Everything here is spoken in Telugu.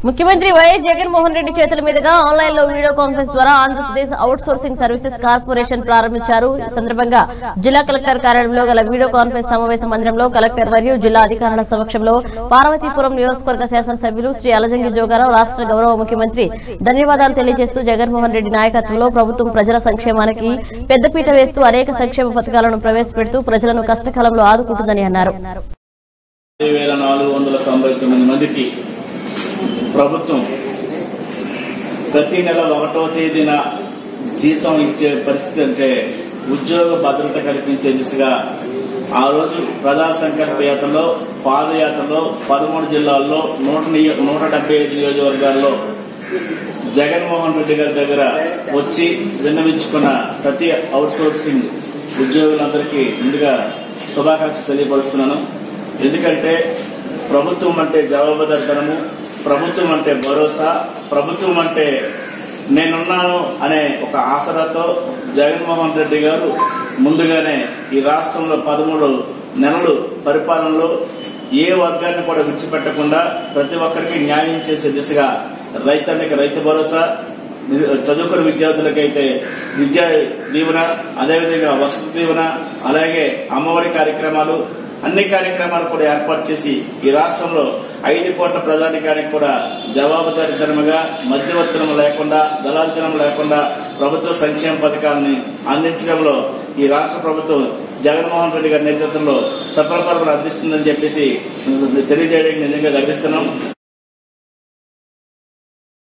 ముఖ్యమంత్రి వైఎస్ జగన్మోహన్ రెడ్డి చేతుల మీదుగా ఆన్లైన్ లో వీడియో కాన్ఫరెన్స్ ద్వారా Andhra Pradesh outsourcing services corporation ప్రారంభించారు ఈ సందర్భంగా జిల్లా కలెక్టర్ కార్యాలయంలో గల వీడియో కాన్ఫరెన్స్ సమావేశ మందిరంలో కలెక్టర్ మరియు జిల్లా అధికారుల సమక్షంలో పార్వతీపురం నియోజకవర్గ శాసనసభ్యులు శ్రీ అలజంగి జోగారావు రాష్ట్ర గౌరవ ముఖ్యమంత్రి ధన్యవాదాలు తెలియజేస్తూ జగన్మోహన్ రెడ్డి నాయకత్వంలో ప్రభుత్వం ప్రజల సంక్షేమానికి పెద్దపీట వేస్తూ అనేక సంక్షేమ పథకాలను ప్రవేశపెడుతూ ప్రజలను కష్టకాలంలో ఆదుకుంటుందని అన్నారు వేల నాలుగు వందల తొంభై తొమ్మిది మందికి ప్రభుత్వం ప్రతి నెల ఒకటో తేదీన జీతం ఇచ్చే పరిస్థితి అంటే ఉద్యోగ భద్రత కల్పించే దిశగా ఆ రోజు ప్రజా సంకల్ప యాత్రలో పాదయాత్రలో పదమూడు జిల్లాల్లో నూట నియో- నూట డెబ్బై ఐదు నియోజకవర్గాల్లో జగన్మోహన్ రెడ్డి గారి దగ్గర వచ్చి విన్నవించుకున్న ప్రతి అవుట్ సోర్సింగ్ ఉద్యోగులందరికీ ముందుగా శుభాకాంక్షలు తెలియపరుస్తున్నాను ఎందుకంటే ప్రభుత్వం అంటే జవాబుదారితనము ప్రభుత్వం అంటే భరోసా ప్రభుత్వం అంటే నేనున్నాను అనే ఒక ఆసరాతో జగన్మోహన్ రెడ్డి గారు ముందుగానే ఈ రాష్ట్రంలో పదమూడు నెలలు పరిపాలనలో ఏ వర్గాన్ని కూడా విడిచిపెట్టకుండా ప్రతి ఒక్కరికి న్యాయం చేసే దిశగా రైతానికి రైతు భరోసా నిరు- చదువుకున్న విద్యార్థులకైతే విద్యా దీవెన అదేవిధంగా వసతి దీవెన అలాగే అమ్మఒడి కార్యక్రమాలు అన్ని కార్యక్రమాలు కూడా ఏర్పాటు చేసి ఈ రాష్ట్రంలో ఐదు కోట్ల ప్రజానికానికి కూడా జవాబుదారీతనముగా మధ్యవర్తనం లేకుండా దళారితనం లేకుండా ప్రభుత్వ సంక్షేమ పథకాలని అందించడంలో ఈ రాష్ట్ర ప్రభుత్వం జగన్మోహన్ రెడ్డి గారి నేతృత్వంలో సఫలపరమను అందిస్తుందని చెప్పేసి తెలియజేయడానికి నిజంగా గర్విస్తున్నాం